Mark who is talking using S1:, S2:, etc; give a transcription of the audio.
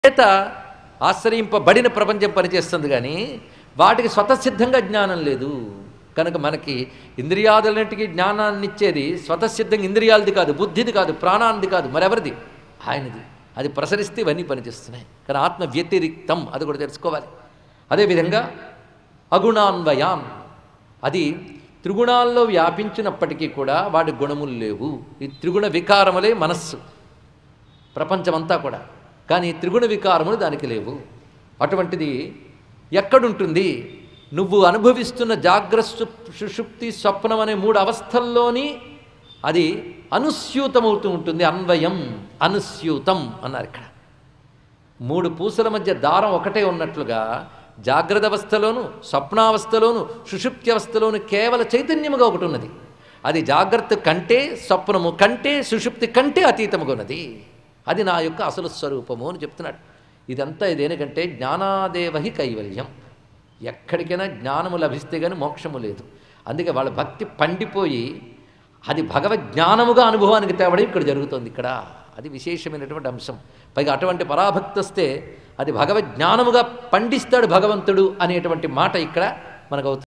S1: చేత ఆశ్రయింపబడిన ప్రపంచం పనిచేస్తుంది కానీ వాటికి స్వతసిద్ధంగా జ్ఞానం లేదు కనుక మనకి ఇంద్రియాదులన్నింటికి జ్ఞానాన్ని ఇచ్చేది స్వతసిద్ధంగా ఇంద్రియాలది కాదు బుద్ధిది కాదు ప్రాణానిది కాదు మరెవరిది ఆయనది అది ప్రసరిస్తే ఇవన్నీ పనిచేస్తున్నాయి కానీ ఆత్మ వ్యతిరిక్తం అది కూడా తెలుసుకోవాలి అదేవిధంగా అగుణాన్వయాన్ అది త్రిగుణాల్లో వ్యాపించినప్పటికీ కూడా వాడి గుణములు లేవు ఈ త్రిగుణ వికారములే మనస్సు ప్రపంచమంతా కూడా కానీ త్రిగుణ వికారములు దానికి లేవు అటువంటిది ఎక్కడుంటుంది నువ్వు అనుభవిస్తున్న జాగ్రత్త సుషుప్తి స్వప్నం అనే మూడు అవస్థల్లోని అది అనుస్యూతమవుతూ ఉంటుంది అన్వయం అనుస్యూతం అన్నారు ఇక్కడ మూడు పూసల మధ్య దారం ఒకటే ఉన్నట్లుగా జాగ్రత్త అవస్థలోను స్వప్నావస్థలోను సుషుప్త్యవస్థలోను కేవల చైతన్యముగా ఒకటి ఉన్నది అది జాగ్రత్త కంటే స్వప్నము కంటే సుషుప్తి కంటే అతీతముగా ఉన్నది అది నా యొక్క అసలు స్వరూపము అని చెప్తున్నాడు ఇదంతా ఇదేనికంటే జ్ఞానాదేవహి కైవల్యం ఎక్కడికైనా జ్ఞానము లభిస్తే కానీ మోక్షము లేదు అందుకే వాళ్ళ భక్తి పండిపోయి అది భగవద్ జ్ఞానముగా అనుభవానికి తేవడం ఇక్కడ జరుగుతోంది ఇక్కడ అది విశేషమైనటువంటి అంశం పైగా అటువంటి పరాభక్తి వస్తే అది భగవద్ జ్ఞానముగా పండిస్తాడు భగవంతుడు అనేటువంటి మాట ఇక్కడ మనకు అవుతుంది